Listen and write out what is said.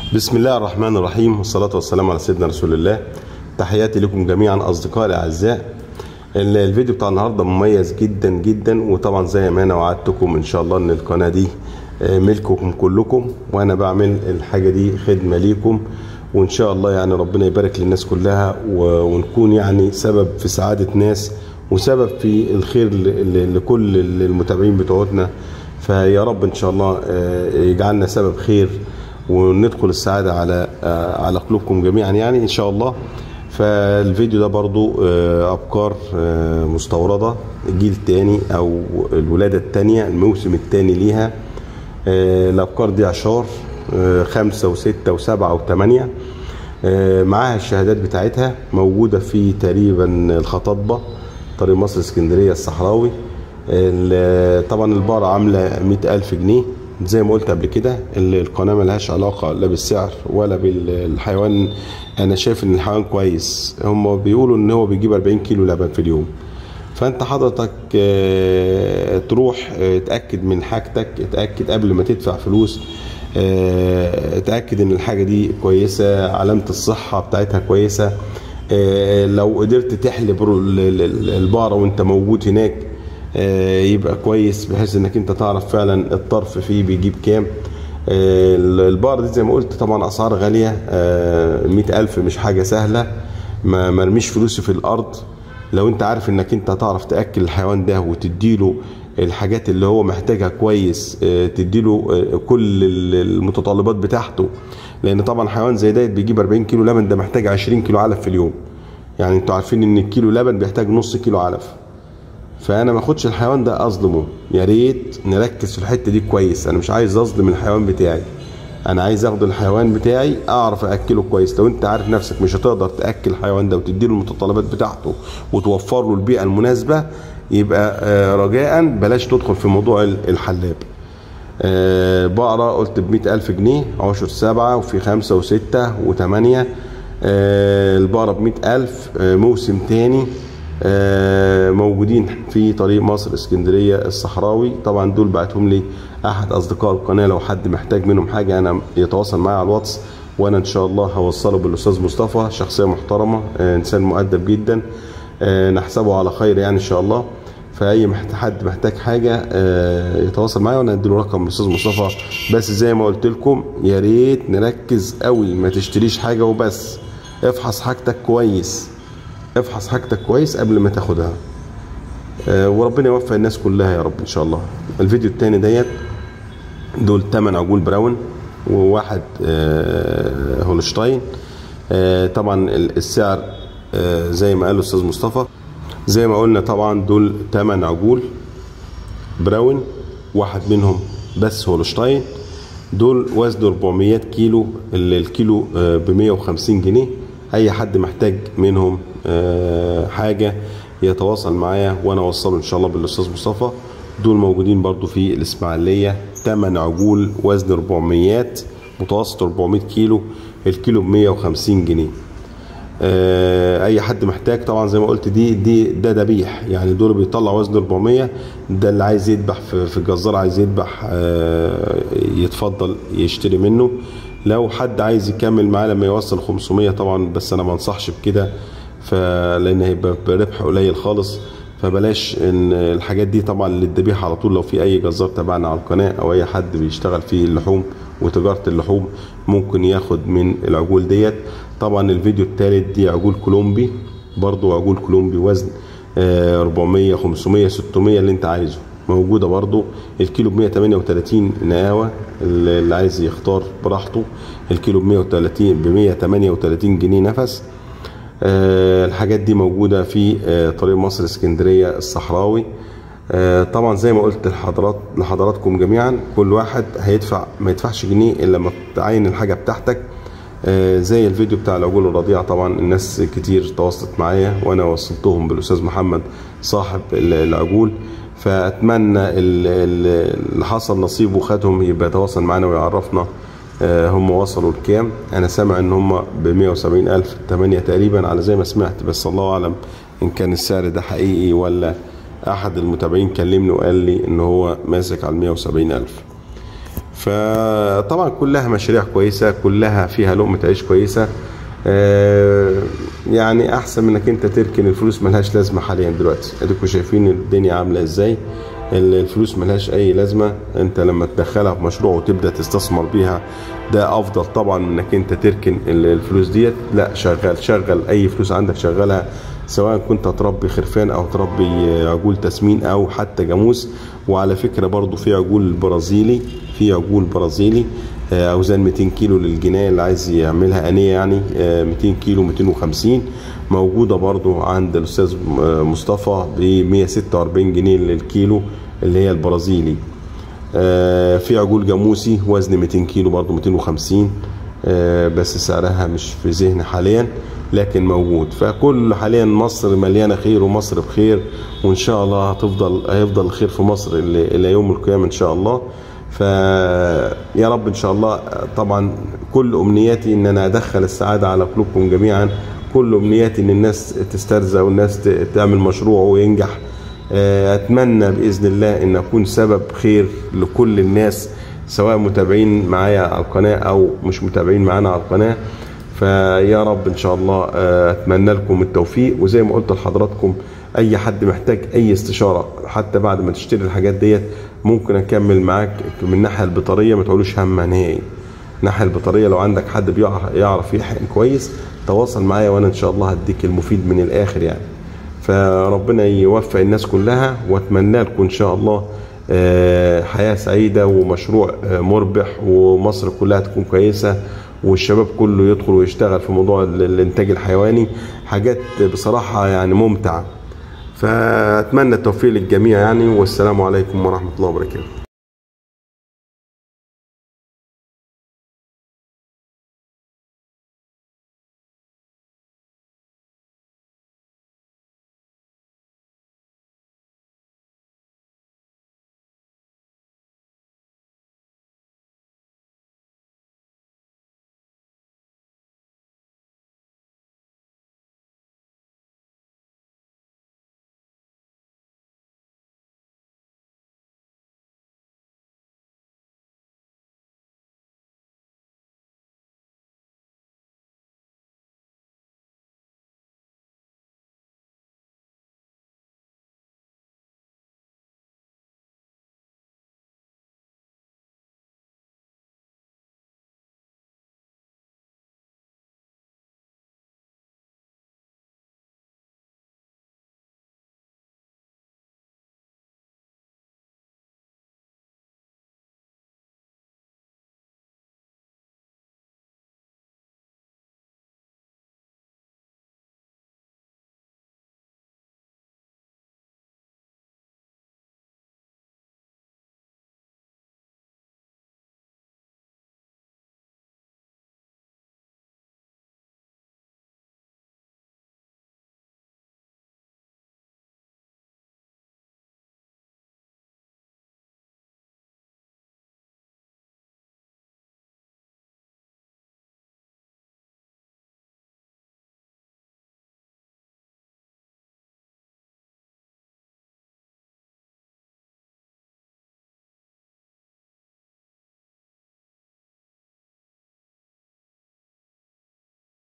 بسم الله الرحمن الرحيم والصلاة والسلام على سيدنا رسول الله تحياتي لكم جميعا أصدقائي الأعزاء ال- الفيديو بتاع النهاردة مميز جدا جدا وطبعا زي ما أنا وعدتكم إن شاء الله إن القناة دي آه، ملككم كلكم وأنا بعمل الحاجة دي خدمة ليكم وإن شاء الله يعني ربنا يبارك للناس كلها و- ونكون يعني سبب في سعادة ناس وسبب في الخير ل- ل- لكل المتابعين بتوعتنا فيا رب إن شاء الله آه، يجعلنا سبب خير وندخل السعادة على آه، على قلوبكم جميعا يعني إن شاء الله فالفيديو ده برضو آه، أبقار آه، مستوردة جيل تاني أو الولادة التانية الموسم التاني ليها آه، الأبقار دي عشار آه، خمسة وستة وسبعة وثمانية آه، معاها الشهادات بتاعتها موجودة في تقريبا الخطاطبة طريق مصر اسكندرية الصحراوي ال- طبعا البقرة عاملة مئة ألف جنيه زي ما قلت قبل كده ال- القناة ملهاش علاقة لا بالسعر ولا بالحيوان أنا شايف إن الحيوان كويس هم بيقولوا إن هو بيجيب 40 كيلو لبن في اليوم فأنت حضرتك آه، تروح آه، اتأكد من حاجتك اتأكد قبل ما تدفع فلوس آه، اتأكد إن الحاجة دي كويسة علامة الصحة بتاعتها كويسة آه، لو قدرت تحلب رو- ال- ال- البقرة وانت موجود هناك آه، يبقى كويس بحيث انك انت تعرف فعلا الطرف فيه بيجيب كام آه، البقرة دي زي ما قلت طبعا اسعار غالية مئة الف مش حاجة سهلة ما مرميش فلوسي في الارض لو انت عارف انك انت هتعرف تاكل الحيوان ده وتديله الحاجات اللي هو محتاجها كويس آه، تديله آه، كل ال- المتطلبات بتاعته لان طبعا حيوان زي ده بيجيب 40 كيلو لبن ده محتاج 20 كيلو علف في اليوم يعني انتوا عارفين ان الكيلو لبن بيحتاج نص كيلو علف فانا ما اخدش الحيوان ده اظلمه يا ريت نركز في الحته دي كويس انا مش عايز اظلم الحيوان بتاعي انا عايز اخد الحيوان بتاعي اعرف اكله كويس لو انت عارف نفسك مش هتقدر تاكل الحيوان ده وتديله المتطلبات بتاعته وتوفر له البيئه المناسبه يبقى آه، رجاء بلاش تدخل في موضوع ال- الحلاب آه، بقرة قلت بمئة ألف جنيه عشر سبعة وفي خمسة وستة وثمانية آه، البقرة بمئة ألف آه، موسم تاني آه، موجودين في طريق مصر اسكندرية الصحراوي طبعا دول بعتهم لي أحد أصدقاء القناة لو حد محتاج منهم حاجة أنا يتواصل معايا على الواتس وأنا إن شاء الله هوصله بالأستاذ مصطفى شخصية محترمة آه، إنسان مؤدب جدا آه، نحسبه على خير يعني إن شاء الله فاي محت- حد محتاج حاجه آه، يتواصل معايا وانا اديله رقم الاستاذ مصطفى بس زي ما قلت لكم يا ريت نركز قوي ما تشتريش حاجه وبس افحص حاجتك كويس افحص حاجتك كويس قبل ما تاخدها آه، وربنا يوفق الناس كلها يا رب ان شاء الله الفيديو التاني ديت دول 8 عجول براون وواحد آه، هولشتاين آه، طبعا ال- السعر آه، زي ما قال الاستاذ مصطفى زي ما قلنا طبعا دول 8 عجول براون واحد منهم بس هولشتاين دول وزن 400 كيلو ال- الكيلو ب 150 جنيه اي حد محتاج منهم آه، حاجه يتواصل معايا وانا اوصله ان شاء الله بالاستاذ مصطفى دول موجودين برضو في الاسماعيليه 8 عجول وزن 400 متوسط 400 كيلو الكيلو ب 150 جنيه آه، اي حد محتاج طبعا زي ما قلت دي دي ده ذبيح يعني دول بيطلع وزن 400 ده اللي عايز يذبح في في الجزار عايز يذبح آه، يتفضل يشتري منه لو حد عايز يكمل معاه لما يوصل 500 طبعا بس انا ما انصحش بكده فلان هيبقى بربح قليل خالص فبلاش ان الحاجات دي طبعا للذبيحه على طول لو في اي جزار تبعنا على القناه او اي حد بيشتغل في اللحوم وتجاره اللحوم ممكن ياخد من العجول ديت طبعا الفيديو الثالث دي عجول كولومبي برضو عجول كولومبي وزن آه، 400 500 600 اللي انت عايزه موجوده برضو الكيلو ب 138 نقاوه اللي اللي عايز يختار براحته الكيلو ب 130 ب 138 جنيه نفس آه، الحاجات دي موجودة في آه، طريق مصر اسكندرية الصحراوي آه، طبعا زي ما قلت لحضرات لحضراتكم جميعا كل واحد هيدفع ما يدفعش جنيه الا لما تعين الحاجة بتاعتك آه، زي الفيديو بتاع العجول الرضيعة طبعا الناس كتير تواصلت معايا وانا وصلتهم بالاستاذ محمد صاحب ال- العجول فاتمنى ال- ال- اللي حصل نصيب وخدهم يبقى يتواصل معانا ويعرفنا آه، هم وصلوا لكام انا سامع ان هم ب 170 الف 8 تقريبا على زي ما سمعت بس الله اعلم ان كان السعر ده حقيقي ولا احد المتابعين كلمني وقال لي ان هو ماسك على 170 الف فطبعا كلها مشاريع كويسه كلها فيها لقمه عيش كويسه آه، يعني احسن من انك انت تركن الفلوس ملهاش لازمه حاليا دلوقتي اديكم شايفين الدنيا عامله ازاي ال- الفلوس ملهاش اي لازمه انت لما تدخلها في مشروع وتبدا تستثمر بيها ده افضل طبعا من انك انت تركن ال- الفلوس ديت لا شغل شغل اي فلوس عندك شغلها سواء كنت تربي خرفان او تربي عجول تسمين او حتى جاموس وعلى فكره برضو في عجول برازيلي في عجول برازيلي آه، اوزان 200 كيلو للجنايه اللي عايز يعملها انيه يعني آه، 200 كيلو 250 موجوده برضو عند الاستاذ آه، مصطفى ب 146 جنيه للكيلو اللي هي البرازيلي آه، في عجول جاموسي وزن 200 كيلو برضو 250 آه، بس سعرها مش في ذهني حاليا لكن موجود فكل حاليا مصر مليانه خير ومصر بخير وان شاء الله هتفضل هيفضل الخير في مصر الى إلى يوم القيامه ان شاء الله فيا رب ان شاء الله طبعا كل امنياتي ان انا ادخل السعاده على قلوبكم جميعا كل امنياتي ان الناس تسترزق والناس ت- تعمل مشروع وينجح آه، اتمنى باذن الله ان اكون سبب خير لكل الناس سواء متابعين معايا على القناه او مش متابعين معانا على القناه فيا رب ان شاء الله آه، اتمنى لكم التوفيق وزي ما قلت لحضراتكم اي حد محتاج اي استشاره حتى بعد ما تشتري الحاجات ديت ممكن اكمل معاك من الناحيه البيطريه ما تقولوش هم نهائي الناحيه البيطريه لو عندك حد بيعرف يعرف يحقن كويس تواصل معايا وانا ان شاء الله هديك المفيد من الاخر يعني فربنا يوفق الناس كلها واتمنى لكم ان شاء الله آه، حياه سعيده ومشروع آه، مربح ومصر كلها تكون كويسه والشباب كله يدخل ويشتغل في موضوع ال- الانتاج الحيواني حاجات بصراحه يعني ممتعه فاتمنى التوفيق للجميع يعني والسلام عليكم ورحمه الله وبركاته